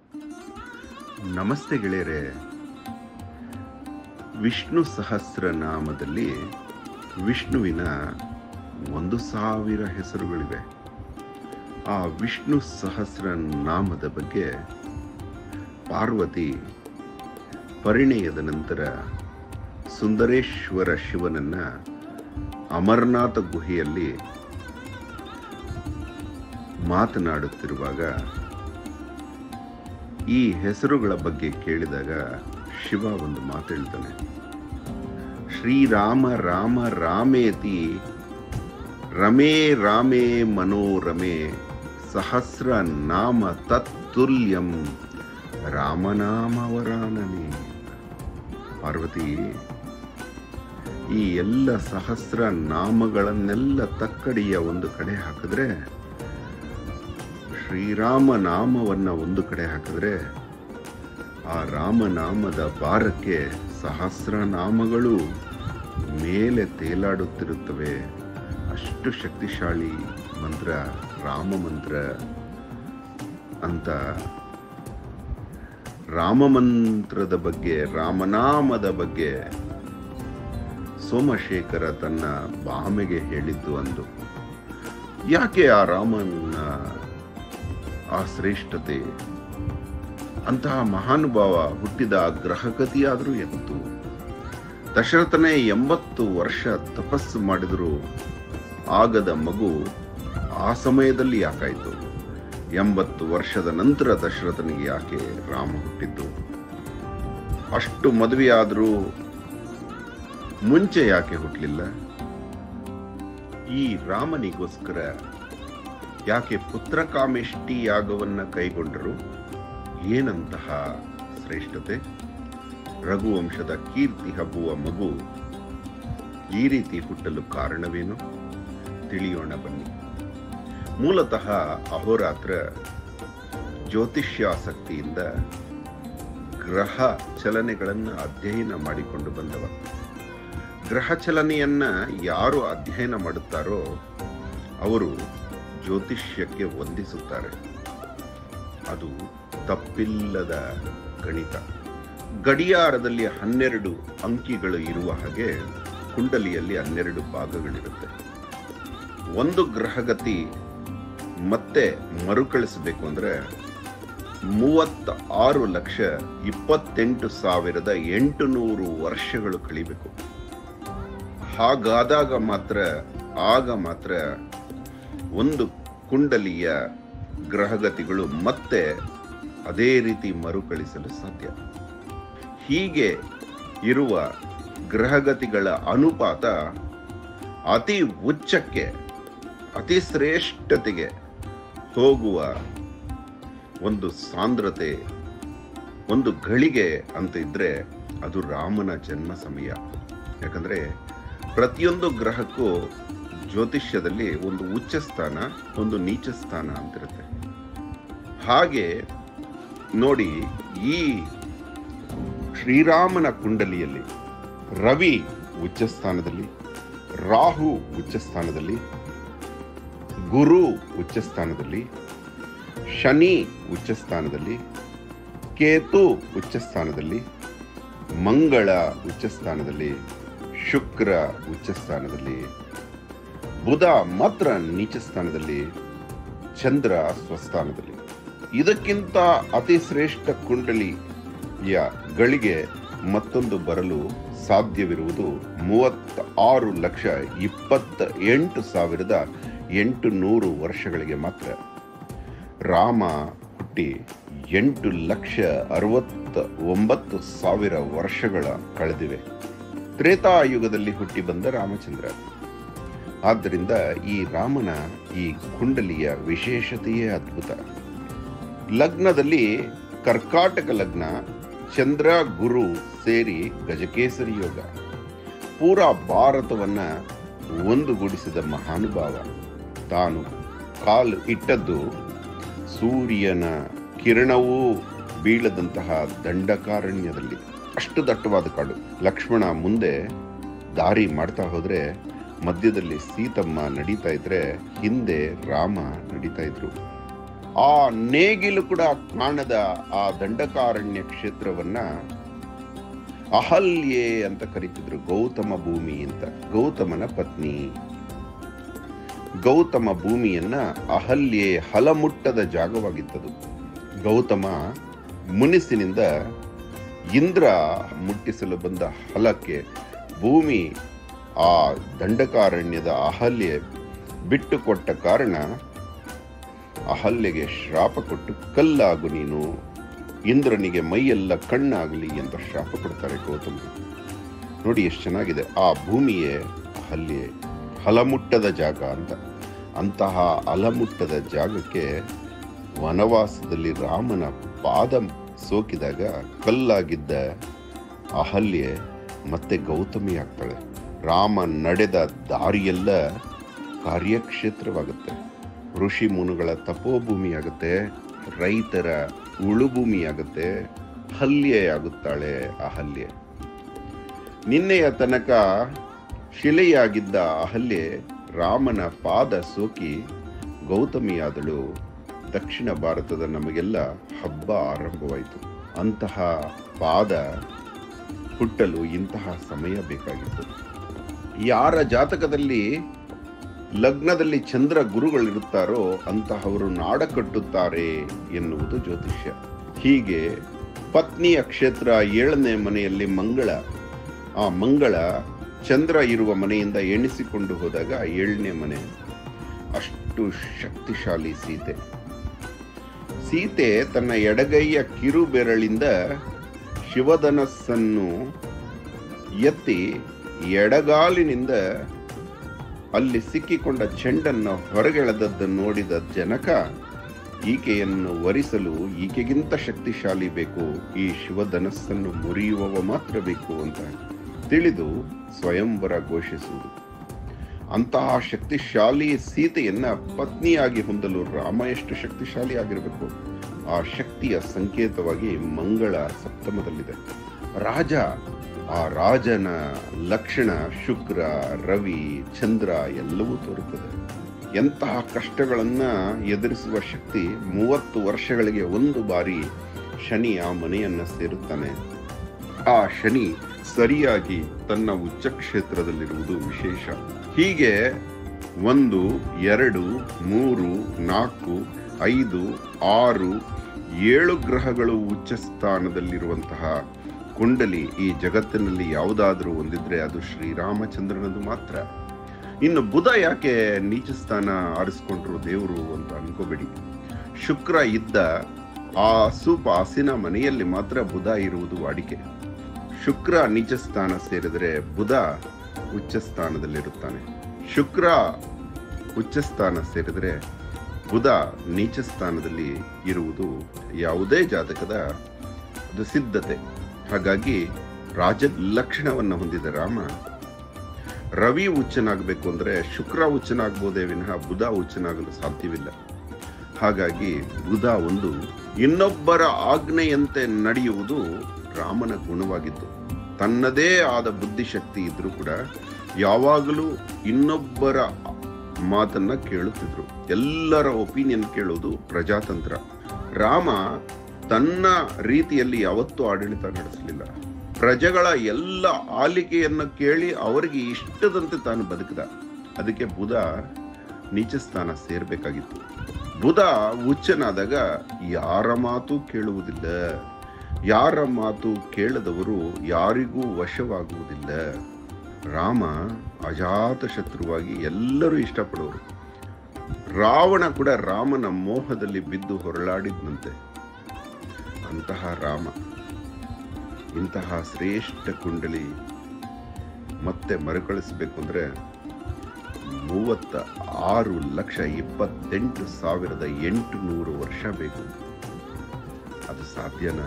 ನಮಸ್ತೆ ಗೆಳೆಯರೆ ವಿಷ್ಣು ಸಹಸ್ರನಾಮದಲ್ಲಿ ವಿಷ್ಣುವಿನ ಒಂದು ಸಾವಿರ ಹೆಸರುಗಳಿವೆ ಆ ವಿಷ್ಣು ಸಹಸ್ರನಾಮದ ಬಗ್ಗೆ ಪಾರ್ವತಿ ಪರಿಣಯದ ನಂತರ ಸುಂದರೇಶ್ವರ ಶಿವನನ್ನ ಅಮರನಾಥ ಗುಹೆಯಲ್ಲಿ ಮಾತನಾಡುತ್ತಿರುವಾಗ ಈ ಹೆಸರುಗಳ ಬಗ್ಗೆ ಕೇಳಿದಾಗ ಶಿವ ಒಂದು ಮಾತು ಹೇಳ್ತಾನೆ ಶ್ರೀರಾಮ ರಾಮ ರಾಮೇತಿ ರಮೇ ರಾಮೇ ಮನೋರಮೆ ಸಹಸ್ರ ನಾಮ ತತ್ತುಲ್ಯಂ ರಾಮನಾಮವರಾನನೆ ಪಾರ್ವತಿ ಈ ಎಲ್ಲ ಸಹಸ್ರ ನಾಮಗಳನ್ನೆಲ್ಲ ತಕ್ಕಡಿಯ ಒಂದು ಕಡೆ ಹಾಕಿದ್ರೆ ಶ್ರೀರಾಮ ನಾಮವನ್ನ ಒಂದು ಕಡೆ ಹಾಕಿದ್ರೆ ಆ ರಾಮನಾಮದ ಭಾರಕ್ಕೆ ಸಹಸ್ರ ನಾಮಗಳು ಮೇಲೆ ತೇಲಾಡುತ್ತಿರುತ್ತವೆ ಅಷ್ಟು ಶಕ್ತಿಶಾಲಿ ಮಂತ್ರ ರಾಮ ಮಂತ್ರ ಅಂತ ರಾಮ ಮಂತ್ರದ ಬಗ್ಗೆ ರಾಮನಾಮದ ಬಗ್ಗೆ ಸೋಮಶೇಖರ ತನ್ನ ಬಾಮೆಗೆ ಹೇಳಿದ್ದು ಅಂದು ಯಾಕೆ ಆ ರಾಮನ ಆ ಶ್ರೇಷ್ಠತೆ ಅಂತಹ ಮಹಾನುಭಾವ ಹುಟ್ಟಿದ ಗ್ರಹಗತಿಯಾದರೂ ಎತ್ತು ದಶರಥನೇ ಎಂಬತ್ತು ವರ್ಷ ತಪಸ್ಸು ಮಾಡಿದರೂ ಆಗದ ಮಗು ಆ ಸಮಯದಲ್ಲಿ ಯಾಕಾಯಿತು ಎಂಬತ್ತು ವರ್ಷದ ನಂತರ ದಶರಥನಿಗೆ ಯಾಕೆ ರಾಮ ಹುಟ್ಟಿದ್ದು ಅಷ್ಟು ಮದುವೆಯಾದರೂ ಮುಂಚೆ ಯಾಕೆ ಹುಟ್ಟಲಿಲ್ಲ ಈ ರಾಮನಿಗೋಸ್ಕರ ಯಾಕೆ ಪುತ್ರಕಾಮೇಷ್ಟಿ ಯಾಗವನ್ನ ಕೈಗೊಂಡರು ಏನಂತಹ ಶ್ರೇಷ್ಠತೆ ರಘುವಂಶದ ಕೀರ್ತಿ ಹಬ್ಬುವ ಮಗು ಈ ರೀತಿ ಹುಟ್ಟಲು ಕಾರಣವೇನು ತಿಳಿಯೋಣ ಬನ್ನಿ ಮೂಲತಃ ಅಹೋರಾತ್ರ ಜ್ಯೋತಿಷ್ಯಾಸಕ್ತಿಯಿಂದ ಗ್ರಹ ಚಲನೆಗಳನ್ನು ಅಧ್ಯಯನ ಮಾಡಿಕೊಂಡು ಬಂದವ ಗ್ರಹ ಚಲನೆಯನ್ನ ಯಾರು ಅಧ್ಯಯನ ಮಾಡುತ್ತಾರೋ ಅವರು ಜ್ಯೋತಿಷ್ಯಕ್ಕೆ ವಂದಿಸುತ್ತಾರೆ ಅದು ತಪ್ಪಿಲ್ಲದ ಗಣಿತ ಗಡಿಯಾರದಲ್ಲಿ ಹನ್ನೆರಡು ಅಂಕಿಗಳು ಇರುವ ಹಾಗೆ ಕುಂಡಲಿಯಲ್ಲಿ ಹನ್ನೆರಡು ಭಾಗಗಳಿರುತ್ತೆ ಒಂದು ಗ್ರಹಗತಿ ಮತ್ತೆ ಮರುಕಳಿಸಬೇಕು ಅಂದ್ರೆ ಮೂವತ್ತ ಆರು ಲಕ್ಷ ಇಪ್ಪತ್ತೆಂಟು ಸಾವಿರದ ಎಂಟು ನೂರು ವರ್ಷಗಳು ಕಳಿಬೇಕು ಹಾಗಾದಾಗ ಮಾತ್ರ ಆಗ ಮಾತ್ರ ಒಂದು ಕುಂಡಲಿಯ ಗ್ರಹಗತಿಗಳು ಮತ್ತೆ ಅದೇ ರೀತಿ ಮರುಕಳಿಸಲು ಸಾಧ್ಯ ಹೀಗೆ ಇರುವ ಗ್ರಹಗತಿಗಳ ಅನುಪಾತ ಅತಿ ಉಚ್ಚಕ್ಕೆ ಅತಿ ಶ್ರೇಷ್ಠತೆಗೆ ಹೋಗುವ ಒಂದು ಸಾಂದ್ರತೆ ಒಂದು ಗಳಿಗೆ ಅಂತ ಇದ್ರೆ ಅದು ರಾಮನ ಜನ್ಮ ಸಮಯ ಯಾಕಂದ್ರೆ ಪ್ರತಿಯೊಂದು ಗ್ರಹಕ್ಕೂ ಜ್ಯೋತಿಷ್ಯದಲ್ಲಿ ಒಂದು ಉಚ್ಚ ಸ್ಥಾನ ಒಂದು ನೀಚ ಸ್ಥಾನ ಅಂತಿರುತ್ತೆ ಹಾಗೆ ನೋಡಿ ಈ ಶ್ರೀರಾಮನ ಕುಂಡಲಿಯಲ್ಲಿ ರವಿ ಉಚ್ಚ ಸ್ಥಾನದಲ್ಲಿ ರಾಹು ಉಚ್ಚ ಸ್ಥಾನದಲ್ಲಿ ಗುರು ಉಚ್ಚ ಸ್ಥಾನದಲ್ಲಿ ಶನಿ ಉಚ್ಚ ಸ್ಥಾನದಲ್ಲಿ ಕೇತು ಉಚ್ಚ ಸ್ಥಾನದಲ್ಲಿ ಮಂಗಳ ಉಚ್ಚ ಸ್ಥಾನದಲ್ಲಿ ಶುಕ್ರ ಉಚ್ಚ ಸ್ಥಾನದಲ್ಲಿ ಬುಧ ಮಾತ್ರ ನೀಚ ಸ್ಥಾನದಲ್ಲಿ ಚಂದ್ರ ಸ್ವಸ್ಥಾನದಲ್ಲಿ ಇದಕ್ಕಿಂತ ಅತಿ ಶ್ರೇಷ್ಠ ಕುಂಡಲಿಯ ಗಳಿಗೆ ಮತ್ತೊಂದು ಬರಲು ಸಾಧ್ಯವಿರುವುದು ಮೂವತ್ತ ಆರು ಲಕ್ಷ ಇಪ್ಪತ್ತ ಎಂಟು ಸಾವಿರದ ಎಂಟು ನೂರು ವರ್ಷಗಳಿಗೆ ಮಾತ್ರ ರಾಮ ಹುಟ್ಟಿ ಎಂಟು ಲಕ್ಷ ಅರವತ್ತ ಒಂಬತ್ತು ಸಾವಿರ ವರ್ಷಗಳ ಕಳೆದಿವೆ ತ್ರೇತಾಯುಗದಲ್ಲಿ ಹುಟ್ಟಿ ಬಂದ ರಾಮಚಂದ್ರ ಆದ್ದರಿಂದ ಈ ರಾಮನ ಈ ಕುಂಡಲಿಯ ವಿಶೇಷತೆಯೇ ಅದ್ಭುತ ಲಗ್ನದಲ್ಲಿ ಕರ್ಕಾಟಕ ಲಗ್ನ ಚಂದ್ರ ಗುರು ಸೇರಿ ಗಜಕೇಸರಿ ಯೋಗ ಪೂರಾ ಭಾರತವನ್ನ ಒಂದುಗೂಡಿಸಿದ ಮಹಾನುಭಾವ ತಾನು ಕಾಲು ಇಟ್ಟದ್ದು ಸೂರ್ಯನ ಕಿರಣವೂ ಬೀಳದಂತಹ ದಂಡಕಾರಣ್ಯದಲ್ಲಿ ಅಷ್ಟು ದಟ್ಟವಾದ ಕಾಡು ಲಕ್ಷ್ಮಣ ಮುಂದೆ ದಾರಿ ಮಾಡ್ತಾ ಹೋದ್ರೆ ಮಧ್ಯದಲ್ಲಿ ಸೀತಮ್ಮ ನಡೀತಾ ಇದ್ರೆ ಹಿಂದೆ ರಾಮ ನಡೀತಾ ಇದ್ರು ಆ ನೇಗಿಲು ಕೂಡ ಕಾಣದ ಆ ದಂಡಕಾರಣ್ಯ ಕ್ಷೇತ್ರವನ್ನ ಅಹಲ್ಯೆ ಅಂತ ಕರೀತಿದ್ರು ಗೌತಮ ಭೂಮಿ ಅಂತ ಗೌತಮನ ಪತ್ನಿ ಗೌತಮ ಭೂಮಿಯನ್ನ ಅಹಲ್ಯೆ ಹಲಮುಟ್ಟದ ಜಾಗವಾಗಿತ್ತದು ಗೌತಮ ಮುನಿಸಿನಿಂದ ಇಂದ್ರ ಮುಟ್ಟಿಸಲು ಬಂದ ಹಲಕ್ಕೆ ಭೂಮಿ ಆ ದಂಡಕಾರಣ್ಯದ ಅಹಲ್ಯೆ ಬಿಟ್ಟು ಕೊಟ್ಟ ಕಾರಣ ಅಹಲ್ಯೆಗೆ ಶ್ರಾಪ ಕೊಟ್ಟು ಕಲ್ಲಾಗು ನೀನು ಇಂದ್ರನಿಗೆ ಮೈಯೆಲ್ಲ ಕಣ್ಣಾಗಲಿ ಅಂತ ಶಾಪ ಕೊಡ್ತಾರೆ ಗೌತಮ ನೋಡಿ ಎಷ್ಟು ಚೆನ್ನಾಗಿದೆ ಆ ಭೂಮಿಯೇ ಅಹಲ್ಯೆ ಹಲಮುಟ್ಟದ ಜಾಗ ಅಂತ ಅಂತಹ ಅಲಮುಟ್ಟದ ಜಾಗಕ್ಕೆ ವನವಾಸದಲ್ಲಿ ರಾಮನ ಪಾದ ಸೋಕಿದಾಗ ಕಲ್ಲಾಗಿದ್ದ ಅಹಲ್ಯೆ ಮತ್ತೆ ಗೌತಮಿ ಆಗ್ತಾಳೆ ರಾಮ ನಡೆದ ದಾರಿಯೆಲ್ಲ ಕಾರ್ಯಕ್ಷೇತ್ರವಾಗುತ್ತೆ ಋಷಿ ಮುನುಗಳ ತಪೋಭೂಮಿಯಾಗುತ್ತೆ ರೈತರ ಉಳುಭೂಮಿಯಾಗುತ್ತೆ ಹಲ್ಯೆಯಾಗುತ್ತಾಳೆ ಅಹಲ್ಯೆ ನಿನ್ನೆಯ ತನಕ ಶಿಲೆಯಾಗಿದ್ದ ಅಹಲ್ಯೆ ರಾಮನ ಪಾದ ಸೋಕಿ ಗೌತಮಿಯಾದಳು ದಕ್ಷಿಣ ಭಾರತದ ನಮಗೆಲ್ಲ ಹಬ್ಬ ಆರಂಭವಾಯಿತು ಅಂತಹ ಪಾದ ಹುಟ್ಟಲು ಇಂತಹ ಸಮಯ ಬೇಕಾಗಿತ್ತು ಯಾರ ಜಾತಕದಲ್ಲಿ ಲಗ್ನದಲ್ಲಿ ಚಂದ್ರ ಗುರುಗಳಿರುತ್ತಾರೋ ಅಂತಹವರು ನಾಡ ಕಟ್ಟುತ್ತಾರೆ ಎನ್ನುವುದು ಜ್ಯೋತಿಷ್ಯ ಹೀಗೆ ಪತ್ನಿಯ ಕ್ಷೇತ್ರ ಏಳನೇ ಮನೆಯಲ್ಲಿ ಮಂಗಳ ಆ ಮಂಗಳ ಚಂದ್ರ ಇರುವ ಮನೆಯಿಂದ ಎಣಿಸಿಕೊಂಡು ಹೋದಾಗ ಏಳನೇ ಮನೆ ಅಷ್ಟು ಶಕ್ತಿಶಾಲಿ ಸೀತೆ ಸೀತೆ ತನ್ನ ಎಡಗೈಯ ಕಿರು ಬೆರಳಿಂದ ಶಿವಧನಸ್ಸನ್ನು ಎತ್ತಿ ಎಡಗಾಲಿನಿಂದ ಅಲ್ಲಿ ಸಿಕ್ಕಿಕೊಂಡ ಚೆಂಡನ್ನು ಹೊರಗೆಳೆದದ್ದನ್ನು ನೋಡಿದ ಜನಕ ಈಕೆಯನ್ನು ವರಿಸಲು ಈಕೆಗಿಂತ ಶಕ್ತಿಶಾಲಿ ಬೇಕು ಈ ಶಿವಧನಸ್ಸನ್ನು ಮುರಿಯುವವ ಮಾತ್ರ ಬೇಕು ಅಂತ ತಿಳಿದು ಸ್ವಯಂವರ ಘೋಷಿಸುವುದು ಅಂತಹ ಶಕ್ತಿಶಾಲಿ ಸೀತೆಯನ್ನ ಪತ್ನಿಯಾಗಿ ಹೊಂದಲು ರಾಮ ಎಷ್ಟು ಶಕ್ತಿಶಾಲಿ ಆಗಿರಬೇಕು ಆ ಶಕ್ತಿಯ ಸಂಕೇತವಾಗಿ ಮಂಗಳ ಸಪ್ತಮದಲ್ಲಿದೆ ರಾಜ ಆ ರಾಜನ ಲಕ್ಷಣ ಶುಕ್ರ ರವಿ ಚಂದ್ರ ಎಲ್ಲವೂ ತೋರುತ್ತದೆ ಎಂತಹ ಕಷ್ಟಗಳನ್ನ ಎದುರಿಸುವ ಶಕ್ತಿ ಮೂವತ್ತು ವರ್ಷಗಳಿಗೆ ಒಂದು ಬಾರಿ ಶನಿ ಆ ಮನೆಯನ್ನ ಸೇರುತ್ತಾನೆ ಆ ಶನಿ ಸರಿಯಾಗಿ ತನ್ನ ಉಚ್ಚ ಕ್ಷೇತ್ರದಲ್ಲಿರುವುದು ವಿಶೇಷ ಹೀಗೆ ಒಂದು ಎರಡು ಮೂರು ನಾಲ್ಕು ಐದು ಆರು ಏಳು ಗ್ರಹಗಳು ಉಚ್ಚ ಸ್ಥಾನದಲ್ಲಿರುವಂತಹ ಕುಂಡಲಿ ಈ ಜಗತ್ತಿನಲ್ಲಿ ಯಾವುದಾದ್ರೂ ಒಂದಿದ್ರೆ ಅದು ಶ್ರೀರಾಮಚಂದ್ರನದು ಮಾತ್ರ ಇನ್ನು ಬುಧ ಯಾಕೆ ನೀಚ ಸ್ಥಾನ ಆರಿಸ್ಕೊಂಡ್ರು ದೇವರು ಅಂತ ಅನ್ಕೋಬೇಡಿ ಶುಕ್ರ ಇದ್ದ ಆ ಸೂಪ ಹಸಿನ ಮನೆಯಲ್ಲಿ ಮಾತ್ರ ಬುಧ ಇರುವುದು ವಾಡಿಕೆ ಶುಕ್ರ ನೀಚ ಸ್ಥಾನ ಸೇರಿದರೆ ಬುಧ ಉಚ್ಚ ಸ್ಥಾನದಲ್ಲಿರುತ್ತಾನೆ ಶುಕ್ರ ಉಚ್ಚ ಸ್ಥಾನ ಸೇರಿದರೆ ಬುಧ ನೀಚ ಸ್ಥಾನದಲ್ಲಿ ಇರುವುದು ಯಾವುದೇ ಜಾತಕದ ಅದು ಸಿದ್ಧತೆ ಹಾಗಾಗಿ ರಾಜ ಲಕ್ಷಣವನ್ನು ಹೊಂದಿದ ರಾಮ ರವಿ ಉಚ್ಚನಾಗಬೇಕು ಅಂದ್ರೆ ಶುಕ್ರ ಉಚ್ಚನಾಗ್ಬೋದೇ ವಿನಃ ಬುಧ ಉಚ್ಚನಾಗಲು ಸಾಧ್ಯವಿಲ್ಲ ಹಾಗಾಗಿ ಬುಧ ಒಂದು ಇನ್ನೊಬ್ಬರ ಆಜ್ಞೆಯಂತೆ ನಡೆಯುವುದು ರಾಮನ ಗುಣವಾಗಿತ್ತು ತನ್ನದೇ ಆದ ಬುದ್ಧಿಶಕ್ತಿ ಇದ್ರೂ ಕೂಡ ಯಾವಾಗಲೂ ಇನ್ನೊಬ್ಬರ ಮಾತನ್ನ ಕೇಳುತ್ತಿದ್ರು ಎಲ್ಲರ ಒಪಿನಿಯನ್ ಕೇಳೋದು ಪ್ರಜಾತಂತ್ರ ರಾಮ ತನ್ನ ರೀತಿಯಲ್ಲಿ ಯಾವತ್ತೂ ಆಡಳಿತ ನಡೆಸಲಿಲ್ಲ ಪ್ರಜೆಗಳ ಎಲ್ಲ ಆಲಿಕೆಯನ್ನು ಕೇಳಿ ಅವರಿಗೆ ಇಷ್ಟದಂತೆ ತಾನು ಬದುಕಿದ ಅದಕ್ಕೆ ಬುಧ ನೀಚ ಸ್ಥಾನ ಸೇರ್ಬೇಕಾಗಿತ್ತು ಬುಧ ಉಚ್ಚನಾದಾಗ ಯಾರ ಮಾತು ಕೇಳುವುದಿಲ್ಲ ಯಾರ ಮಾತು ಕೇಳದವರು ಯಾರಿಗೂ ವಶವಾಗುವುದಿಲ್ಲ ರಾಮ ಅಜಾತ ಶತ್ರುವಾಗಿ ಎಲ್ಲರೂ ಇಷ್ಟಪಡೋರು ರಾವಣ ಕೂಡ ರಾಮನ ಮೋಹದಲ್ಲಿ ಬಿದ್ದು ಹೊರಳಾಡಿದ್ನಂತೆ ಅಂತಹ ರಾಮ ಇಂತಹ ಶ್ರೇಷ್ಠ ಕುಂಡಲಿ ಮತ್ತೆ ಮರುಕಳಿಸಬೇಕು ಅಂದ್ರೆ ಮೂವತ್ತ ಆರು ಲಕ್ಷ ಇಪ್ಪತ್ತೆಂಟು ಸಾವಿರದ ಎಂಟು ನೂರು ವರ್ಷ ಬೇಕು ಅದು ಸಾಧ್ಯನಾ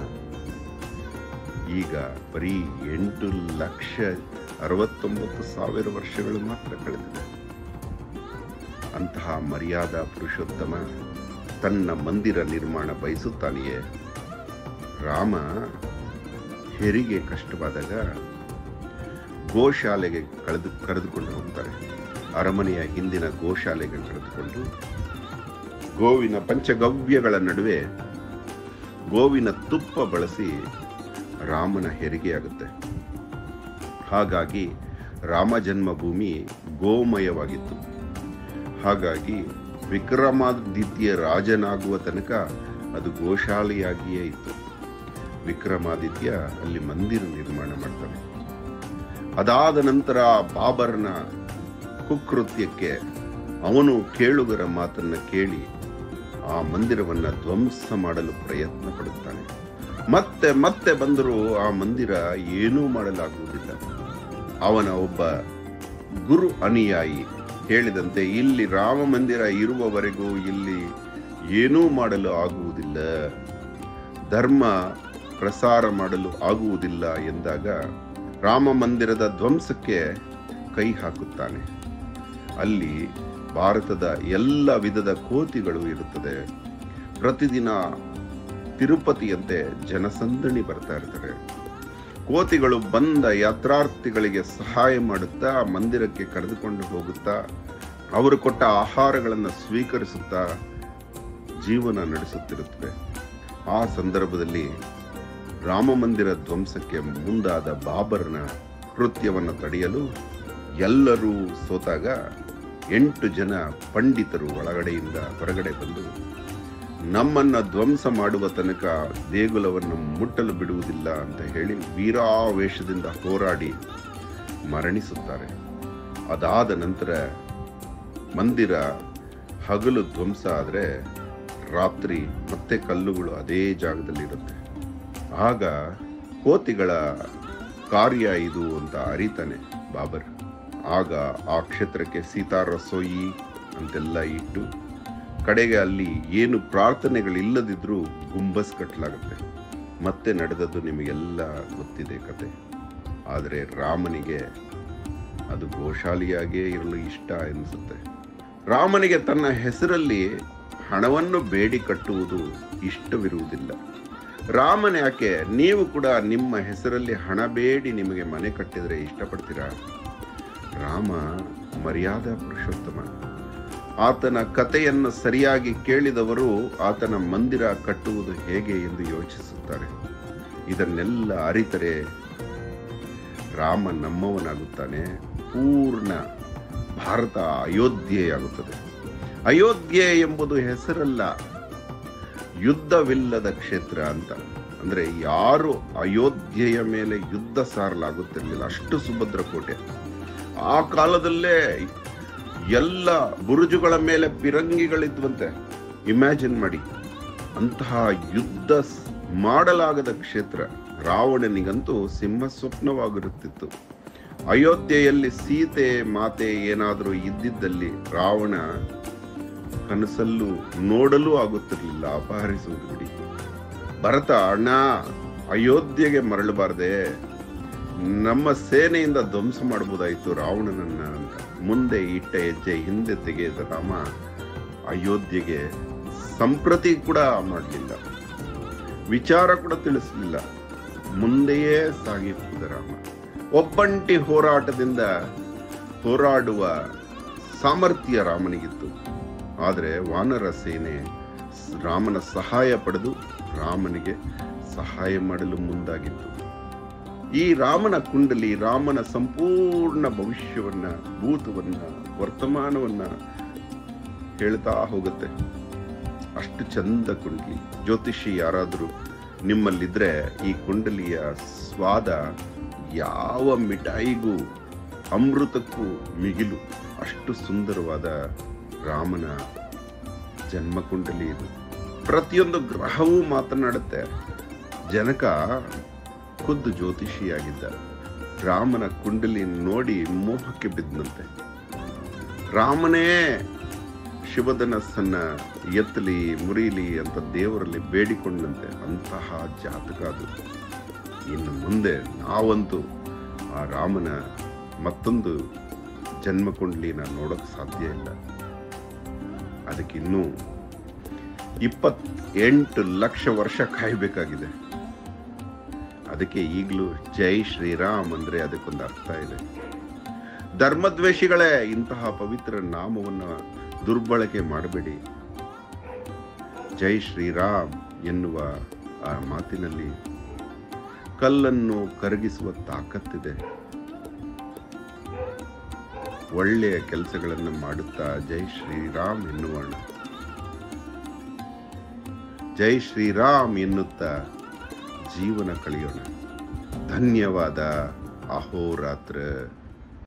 ಈಗ ಬರೀ ಎಂಟು ಲಕ್ಷ ಅರವತ್ತೊಂಬತ್ತು ಸಾವಿರ ವರ್ಷಗಳು ಮಾತ್ರ ಕಳೆದಿದೆ ಅಂತಹ ಮರ್ಯಾದಾ ಪುರುಷೋತ್ತಮ ತನ್ನ ಮಂದಿರ ನಿರ್ಮಾಣ ಬಯಸುತ್ತಾನೆಯೇ ರಾಮ ಹೆರಿಗೆ ಕಷ್ಟವಾದಾಗ ಗೋಶಾಲೆಗೆ ಕಳೆದು ಕರೆದುಕೊಂಡು ಹೋಗ್ತಾರೆ ಅರಮನೆಯ ಹಿಂದಿನ ಗೋಶಾಲೆಗೆ ಕರೆದುಕೊಂಡು ಗೋವಿನ ಪಂಚಗವ್ಯಗಳ ನಡುವೆ ಗೋವಿನ ತುಪ್ಪ ಬಳಸಿ ರಾಮನ ಹೆರಿಗೆಯಾಗುತ್ತೆ ಹಾಗಾಗಿ ರಾಮ ಜನ್ಮಭೂಮಿ ಗೋಮಯವಾಗಿತ್ತು ಹಾಗಾಗಿ ವಿಕ್ರಮಾದಿತ್ಯ ರಾಜನಾಗುವ ತನಕ ಅದು ಗೋಶಾಲೆಯಾಗಿಯೇ ಇತ್ತು ವಿಕ್ರಮಾದಿತ್ಯ ಅಲ್ಲಿ ಮಂದಿರ ನಿರ್ಮಾಣ ಮಾಡ್ತಾನೆ ಅದಾದ ನಂತರ ಬಾಬರನ ಕುಕೃತ್ಯಕ್ಕೆ ಅವನು ಕೇಳುಗರ ಮಾತನ್ನ ಕೇಳಿ ಆ ಮಂದಿರವನ್ನ ಧ್ವಂಸ ಮಾಡಲು ಪ್ರಯತ್ನ ಪಡುತ್ತಾನೆ ಮತ್ತೆ ಮತ್ತೆ ಬಂದರೂ ಆ ಮಂದಿರ ಏನೂ ಮಾಡಲಾಗುವುದಿಲ್ಲ ಅವನ ಒಬ್ಬ ಗುರು ಅನುಯಾಯಿ ಹೇಳಿದಂತೆ ಇಲ್ಲಿ ರಾಮ ಮಂದಿರ ಇರುವವರೆಗೂ ಇಲ್ಲಿ ಏನೂ ಮಾಡಲು ಆಗುವುದಿಲ್ಲ ಧರ್ಮ ಪ್ರಸಾರ ಮಾಡಲು ಆಗುವುದಿಲ್ಲ ಎಂದಾಗ ರಾಮ ಮಂದಿರದ ಧ್ವಂಸಕ್ಕೆ ಕೈ ಹಾಕುತ್ತಾನೆ ಅಲ್ಲಿ ಭಾರತದ ಎಲ್ಲ ವಿಧದ ಕೋತಿಗಳು ಇರುತ್ತದೆ ಪ್ರತಿದಿನ ತಿರುಪತಿಯಂತೆ ಜನಸಂದಣಿ ಬರ್ತಾ ಇರ್ತಾರೆ ಕೋತಿಗಳು ಬಂದ ಯಾತ್ರಾರ್ಥಿಗಳಿಗೆ ಸಹಾಯ ಮಾಡುತ್ತಾ ಮಂದಿರಕ್ಕೆ ಕರೆದುಕೊಂಡು ಹೋಗುತ್ತಾ ಅವರು ಕೊಟ್ಟ ಆಹಾರಗಳನ್ನು ಸ್ವೀಕರಿಸುತ್ತಾ ಜೀವನ ನಡೆಸುತ್ತಿರುತ್ತವೆ ಆ ಸಂದರ್ಭದಲ್ಲಿ ರಾಮ ಮಂದಿರ ಧ್ವಂಸಕ್ಕೆ ಮುಂದಾದ ಬಾಬರನ ಕೃತ್ಯವನ್ನು ತಡೆಯಲು ಎಲ್ಲರೂ ಸೋತಾಗ ಎಂಟು ಜನ ಪಂಡಿತರು ಒಳಗಡೆಯಿಂದ ಹೊರಗಡೆ ಬಂದು ನಮ್ಮನ್ನ ಧ್ವಂಸ ಮಾಡುವ ತನಕ ದೇಗುಲವನ್ನು ಮುಟ್ಟಲು ಬಿಡುವುದಿಲ್ಲ ಅಂತ ಹೇಳಿ ವೀರಾವೇಶದಿಂದ ಹೋರಾಡಿ ಮರಣಿಸುತ್ತಾರೆ ಅದಾದ ನಂತರ ಮಂದಿರ ಹಗಲು ಧ್ವಂಸ ಆದರೆ ರಾತ್ರಿ ಮತ್ತೆ ಕಲ್ಲುಗಳು ಅದೇ ಜಾಗದಲ್ಲಿರುತ್ತೆ ಆಗ ಕೋತಿಗಳ ಕಾರ್ಯ ಇದು ಅಂತ ಅರಿತಾನೆ ಬಾಬರ್ ಆಗ ಆ ಕ್ಷೇತ್ರಕ್ಕೆ ಸೀತಾರಸೋಯಿ ಅಂತೆಲ್ಲ ಇಟ್ಟು ಕಡೆಗೆ ಅಲ್ಲಿ ಏನು ಪ್ರಾರ್ಥನೆಗಳಿಲ್ಲದಿದ್ರೂ ಗುಂಬಸ್ ಕಟ್ಟಲಾಗುತ್ತೆ ಮತ್ತೆ ನಡೆದದ್ದು ನಿಮಗೆಲ್ಲ ಗೊತ್ತಿದೆ ಕತೆ ಆದರೆ ರಾಮನಿಗೆ ಅದು ಗೋಶಾಲಿಯಾಗೇ ಇರಲು ಇಷ್ಟ ಎನಿಸುತ್ತೆ ರಾಮನಿಗೆ ತನ್ನ ಹೆಸರಲ್ಲಿ ಹಣವನ್ನು ಬೇಡಿ ಕಟ್ಟುವುದು ಇಷ್ಟವಿರುವುದಿಲ್ಲ ರಾಮನ ಯಾಕೆ ನೀವು ಕೂಡ ನಿಮ್ಮ ಹೆಸರಲ್ಲಿ ಹಣ ಬೇಡಿ ನಿಮಗೆ ಮನೆ ಕಟ್ಟಿದರೆ ಇಷ್ಟಪಡ್ತೀರಾ ರಾಮ ಮರ್ಯಾದಾ ಪುರುಷೋತ್ತಮ ಆತನ ಕಥೆಯನ್ನು ಸರಿಯಾಗಿ ಕೇಳಿದವರು ಆತನ ಮಂದಿರ ಕಟ್ಟುವುದು ಹೇಗೆ ಎಂದು ಯೋಚಿಸುತ್ತಾರೆ ಇದನ್ನೆಲ್ಲ ಅರಿತರೆ ರಾಮ ನಮ್ಮವನಾಗುತ್ತಾನೆ ಪೂರ್ಣ ಭಾರತ ಅಯೋಧ್ಯೆಯಾಗುತ್ತದೆ ಅಯೋಧ್ಯೆ ಎಂಬುದು ಹೆಸರಲ್ಲ ಯುದ್ಧವಿಲ್ಲದ ಕ್ಷೇತ್ರ ಅಂತ ಅಂದ್ರೆ ಯಾರು ಅಯೋಧ್ಯೆಯ ಮೇಲೆ ಯುದ್ಧ ಸಾರಲಾಗುತ್ತಿರಲಿಲ್ಲ ಅಷ್ಟು ಸುಭದ್ರ ಕೋಟೆ ಆ ಕಾಲದಲ್ಲೇ ಎಲ್ಲ ಬುರುಜುಗಳ ಮೇಲೆ ಪಿರಂಗಿಗಳಿದ್ವಂತೆ ಇಮ್ಯಾಜಿನ್ ಮಾಡಿ ಅಂತಹ ಯುದ್ಧ ಸ್- ಮಾಡಲಾಗದ ಕ್ಷೇತ್ರ ರಾವಣನಿಗಂತೂ ಸಿಂಹ ಸ್ವಪ್ನವಾಗಿರುತ್ತಿತ್ತು ಅಯೋಧ್ಯೆಯಲ್ಲಿ ಸೀತೆ ಮಾತೆ ಏನಾದರೂ ಇದ್ದಿದ್ದಲ್ಲಿ ರಾವಣ ಕನಸಲ್ಲೂ ನೋಡಲು ಆಗುತ್ತಿರಲಿಲ್ಲ ಅಪಹರಿಸುವುದು ಬಿಡಿ ಭರತ ಅಣ್ಣ ಅಯೋಧ್ಯೆಗೆ ಮರಳಬಾರದೆ ನಮ್ಮ ಸೇನೆಯಿಂದ ಧ್ವಂಸ ಮಾಡಬಹುದಾಯಿತು ರಾವಣನನ್ನ ಅಂತ ಮುಂದೆ ಇಟ್ಟ ಹೆಜ್ಜೆ ಹಿಂದೆ ತೆಗೆದ ರಾಮ ಅಯೋಧ್ಯೆಗೆ ಸಂಪ್ರತಿ ಕೂಡ ಮಾಡಲಿಲ್ಲ ವಿಚಾರ ಕೂಡ ತಿಳಿಸಲಿಲ್ಲ ಮುಂದೆಯೇ ಸಾಗಿ ಹೋದ ರಾಮ ಒಬ್ಬಂಟಿ ಹೋರಾಟದಿಂದ ಹೋರಾಡುವ ಸಾಮರ್ಥ್ಯ ರಾಮನಿಗಿತ್ತು ಆದರೆ ವಾನರ ಸೇನೆ ಸ್- ರಾಮನ ಸಹಾಯ ಪಡೆದು ರಾಮನಿಗೆ ಸಹಾಯ ಮಾಡಲು ಮುಂದಾಗಿತ್ತು ಈ ರಾಮನ ಕುಂಡಲಿ ರಾಮನ ಸಂಪೂರ್ಣ ಭವಿಷ್ಯವನ್ನ ಭೂತವನ್ನ ವರ್ತಮಾನವನ್ನ ಹೇಳ್ತಾ ಹೋಗುತ್ತೆ ಅಷ್ಟು ಚಂದ ಕುಂಡಲಿ ಜ್ಯೋತಿಷಿ ಯಾರಾದರೂ ನಿಮ್ಮಲ್ಲಿದ್ರೆ ಈ ಕುಂಡಲಿಯ ಸ್ವಾದ ಯಾವ ಮಿಠಾಯಿಗೂ ಅಮೃತಕ್ಕೂ ಮಿಗಿಲು ಅಷ್ಟು ಸುಂದರವಾದ ರಾಮನ ಜನ್ಮ ಕುಂಡಲಿ ಇದು ಪ್ರತಿಯೊಂದು ಗ್ರಹವೂ ಮಾತನಾಡುತ್ತೆ ಜನಕ ಖುದ್ದು ಜ್ಯೋತಿಷಿಯಾಗಿದ್ದ ರಾಮನ ಕುಂಡಲಿ ನೋಡಿ ಮೋಹಕ್ಕೆ ಬಿದ್ದನಂತೆ ರಾಮನೇ ಶಿವಧನಸ್ಸನ್ನ ಎತ್ತಲಿ ಮುರಿಲಿ ಅಂತ ದೇವರಲ್ಲಿ ಬೇಡಿಕೊಂಡಂತೆ ಅಂತಹ ಜಾತಕ ಅದು ಇನ್ನು ಮುಂದೆ ನಾವಂತೂ ಆ ರಾಮನ ಮತ್ತೊಂದು ಜನ್ಮ ಕುಂಡಲಿನ ನೋಡೋಕೆ ಸಾಧ್ಯ ಇಲ್ಲ ಅದಕ್ಕೆ ಇನ್ನೂ ಇಪ್ಪತ್ತೆಂಟು ಲಕ್ಷ ವರ್ಷ ಕಾಯಬೇಕಾಗಿದೆ ಅದಕ್ಕೆ ಈಗಲೂ ಜೈ ಶ್ರೀರಾಮ್ ಅಂದ್ರೆ ಅದಕ್ಕೊಂದು ಅರ್ಥ ಇದೆ ಧರ್ಮದ್ವೇಷಿಗಳೇ ಇಂತಹ ಪವಿತ್ರ ನಾಮವನ್ನು ದುರ್ಬಳಕೆ ಮಾಡಬೇಡಿ ಜೈ ಶ್ರೀರಾಮ್ ಎನ್ನುವ ಆ ಮಾತಿನಲ್ಲಿ ಕಲ್ಲನ್ನು ಕರಗಿಸುವ ತಾಕತ್ತಿದೆ ಒಳ್ಳೆಯ ಕೆಲಸಗಳನ್ನು ಮಾಡುತ್ತಾ ಜೈ ಶ್ರೀರಾಮ್ ಎನ್ನುವಣ ಜೈ ಶ್ರೀರಾಮ್ ಎನ್ನುತ್ತಾ ಜೀವನ ಕಳೆಯೋಣ ಧನ್ಯವಾದ ಅಹೋರಾತ್ರ